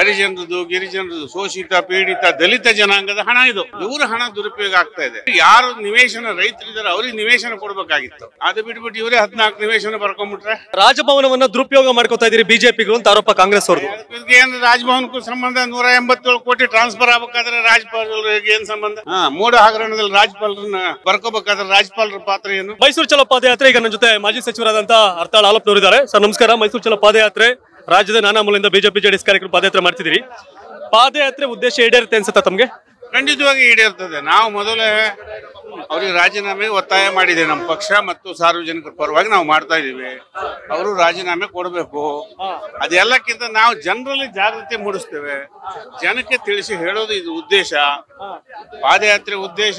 ಹರಿಜನರದು ಗಿರಿಜನರದು ಶೋಷಿತ ಪೀಡಿತ ದಲಿತ ಜನಾಂಗದ ಹಣ ಇದು ಇವರ ಹಣ ದುರುಪಯೋಗ ಆಗ್ತಾ ಇದೆ ಯಾರು ನಿವೇಶನ ರೈತರಿದ್ದಾರೆ ಅವ್ರಿಗೆ ನಿವೇಶನ ಕೊಡ್ಬೇಕಾಗಿತ್ತು ಅದು ಬಿಟ್ಬಿಟ್ಟು ಇವರೇ ಹದಿನಾಲ್ಕು ನಿವೇಶನ ಬರ್ಕೊಂಡ್ಬಿಟ್ರೆ ರಾಜಭವನವನ್ನ ದುರುಪಯೋಗ ಮಾಡ್ಕೋತಾ ಇದೀರಿ ಬಿಜೆಪಿಗಳು ಅಂತ ಆರೋಪ ಕಾಂಗ್ರೆಸ್ ಅವ್ರದ್ದು ಇದಕ್ಕೆ ಏನ್ ರಾಜಭವನಕ್ಕೂ ಸಂಬಂಧ ನೂರ ಎಂಬತ್ತೇಳು ಕೋಟಿ ಟ್ರಾನ್ಸ್ಫರ್ ಆಗ್ಬೇಕಾದ್ರೆ ರಾಜ್ಯಪಾಲರಿಗೆ ಏನ್ ಸಂಬಂಧ ಹಾ ಮೂಡ ಹಗರಣದಲ್ಲಿ ರಾಜ್ಯಪಾಲರನ್ನ ಬರ್ಕೋಬೇಕಾದ್ರೆ ರಾಜ್ಯಪಾಲರ ಪಾತ್ರ ಏನು ಮೈಸೂರು ಚಲೋ ಪಾದಯಾತ್ರೆ ಈಗ ನನ್ನ ಜೊತೆ ಮಾಜಿ ಸಚಿವರಾದಂತ ಅರ್ತಾಳ್ ಆಲಪ್ನವರು ಇದ್ದಾರೆ ಸರ್ ನಮಸ್ಕಾರ ಮೈಸೂರು ಚಲೋ ಪಾದಯಾತ್ರೆ ರಾಜ್ಯದ ನಾನಾ ಮೂಲೆಯಿಂದ ಬಿಜೆಪಿ ಜೆಡಿಎಸ್ ಕಾರ್ಯಕ್ರಮ ಪಾದಯಾತ್ರೆ ಮಾಡ್ತಿದ್ದೀರಿ ಪಾದಯಾತ್ರೆ ಉದ್ದೇಶ ಈಡೇರುತ್ತೆ ಅನ್ಸುತ್ತಾ ತಮ್ಗೆ ಖಂಡಿತವಾಗಿ ಈಡೇರ್ತದೆ ನಾವು ಮೊದಲೇ ಅವ್ರಿಗೆ ರಾಜೀನಾಮೆ ಒತ್ತಾಯ ಮಾಡಿದೆ ನಮ್ಮ ಪಕ್ಷ ಮತ್ತು ಸಾರ್ವಜನಿಕರ ಪರವಾಗಿ ನಾವು ಮಾಡ್ತಾ ಇದೀವಿ ಅವರು ರಾಜೀನಾಮೆ ಕೊಡಬೇಕು ಅದೆಲ್ಲಕ್ಕಿಂತ ನಾವು ಜನರಲ್ಲಿ ಜಾಗೃತಿ ಮೂಡಿಸ್ತೇವೆ ಜನಕ್ಕೆ ತಿಳಿಸಿ ಹೇಳೋದು ಇದು ಉದ್ದೇಶ ಪಾದಯಾತ್ರೆ ಉದ್ದೇಶ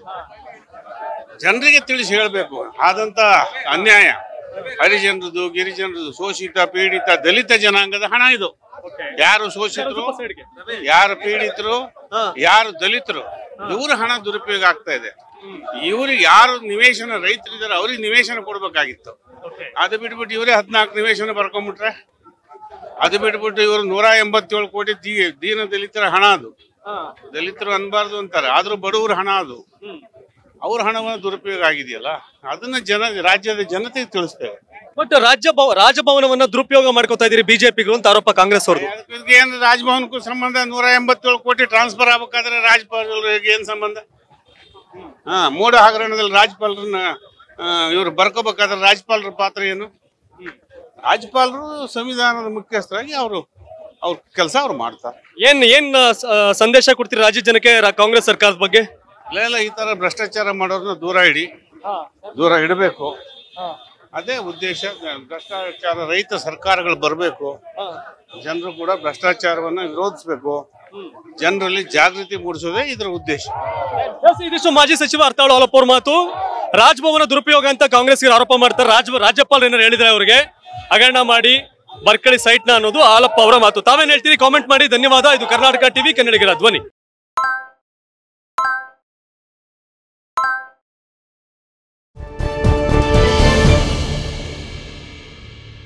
ಜನರಿಗೆ ತಿಳಿಸಿ ಹೇಳಬೇಕು ಆದಂತ ಅನ್ಯಾಯ ಹರಿಜನರದು ಗಿರಿಜನರದು ಶೋಷಿತ ಪೀಡಿತ ದಲಿತ ಜನಾಂಗದ ಹಣ ಇದು ಯಾರು ಶೋಷಿತರು ಯಾರು ಪೀಡಿತರು ಯಾರು ದಲಿತರು ಇವರ ಹಣ ದುರುಪಯೋಗ ಆಗ್ತಾ ಇದೆ ಇವರು ಯಾರು ನಿವೇಶನ ರೈತರಿದ್ದಾರೆ ಅವ್ರಿಗೆ ನಿವೇಶನ ಕೊಡ್ಬೇಕಾಗಿತ್ತು ಅದು ಬಿಟ್ಬಿಟ್ಟು ಇವರೇ ಹದಿನಾಲ್ಕು ನಿವೇಶನ ಬರ್ಕೊಂಡ್ಬಿಟ್ರೆ ಅದು ಬಿಟ್ಬಿಟ್ಟು ಇವರು ನೂರ ಎಂಬತ್ತೇಳು ಕೋಟಿ ದೀ ದೀನ ದಲಿತರ ಹಣ ಅದು ದಲಿತರು ಅನ್ಬಾರ್ದು ಅಂತಾರೆ ಆದ್ರೂ ಬಡವರ ಹಣ ಅದು ಅವ್ರ ಹಣವನ್ನು ದುರುಪಯೋಗ ಆಗಿದೆಯಲ್ಲ ಅದನ್ನ ಜನ ರಾಜ್ಯದ ಜನತೆಗೆ ತಿಳಿಸ್ತೇವೆ ಬಟ್ ರಾಜ್ಯ ಭವ- ರಾಜಭವನವನ್ನ ದುರುಪಯೋಗ ಮಾಡ್ಕೋತಾ ಇದೀರಿ ಬಿಜೆಪಿಗಳು ಅಂತ ಆರೋಪ ಕಾಂಗ್ರೆಸ್ ಅವ್ರದ್ದು ಇದಕ್ಕೆ ಏನ್ ರಾಜಭವನಕ್ಕೂ ಸಂಬಂಧ ನೂರ ಎಂಬತ್ತೇಳು ಕೋಟಿ ಟ್ರಾನ್ಸ್ಫರ್ ಆಗ್ಬೇಕಾದ್ರೆ ರಾಜ್ಯಪಾಲರಿಗೆ ಏನ್ ಸಂಬಂಧ ಹಾ ಮೂಡ ಹಗರಣದಲ್ಲಿ ರಾಜ್ಯಪಾಲರನ್ನ ಇವ್ರು ಬರ್ಕೋಬೇಕಾದ್ರೆ ರಾಜ್ಯಪಾಲರ ಪಾತ್ರ ಏನು ರಾಜ್ಯಪಾಲರು ಸಂವಿಧಾನದ ಮುಖ್ಯಸ್ಥರಾಗಿ ಅವರು ಅವ್ರ ಕೆಲಸ ಅವ್ರು ಮಾಡ್ತಾರೆ ಏನ್ ಏನ್ ಸ- ಸಂದೇಶ ಕೊಡ್ತೀರಿ ರಾಜ್ಯ ಜನಕ್ಕೆ ರಾ- ಕಾಂಗ್ರೆಸ್ ಸರ್ಕಾರದ ಬಗ್ಗೆ ಇಲ್ಲ ಇಲ್ಲ ಈ ತರ ಭ್ರಷ್ಟಾಚಾರ ಮಾಡೋರನ್ನ ದೂರ ಇಡಿ ದೂರ ಇಡಬೇಕು ಅದೇ ಉದ್ದೇಶ ಭ್ರಷ್ಟಾಚಾರ ರಹಿತ ಸರ್ಕಾರಗಳು ಬರಬೇಕು ಜನರು ಕೂಡ ಭ್ರಷ್ಟಾಚಾರವನ್ನ ವಿರೋಧಿಸಬೇಕು ಜನರಲ್ಲಿ ಜಾಗೃತಿ ಮೂಡಿಸೋದೇ ಇದರ ಉದ್ದೇಶ ಎಸ್, ಇದಿಷ್ಟು ಮಾಜಿ ಸಚಿವ ಅರ್ತಾಳು ಹಾಲಪ್ಪ ಅವ್ರ ಮಾತು ರಾಜಭವನ ದುರುಪಯೋಗ ಅಂತ ಕಾಂಗ್ರೆಸ್ಗೆ ಆರೋಪ ಮಾಡ್ತಾರೆ ರಾಜ ರಾಜ್ಯಪಾಲರು ಏನಾರು ಹೇಳಿದ್ರೆ ಅವರಿಗೆ ಹಗರಣ ಮಾಡಿ ಬರ್ಕಳಿ ಸೈಟ್ನ ಅನ್ನೋದು ಹಾಲಪ್ಪ ಅವರ ಮಾತು ತಾವೇನ್ ಹೇಳ್ತೀರಿ ಕಾಮೆಂಟ್ ಮಾಡಿ ಧನ್ಯವಾದ ಇದು ಕರ್ನಾಟಕ ಟಿವಿ ಕನ್ನಡಿಗರ ಧ್ವನಿ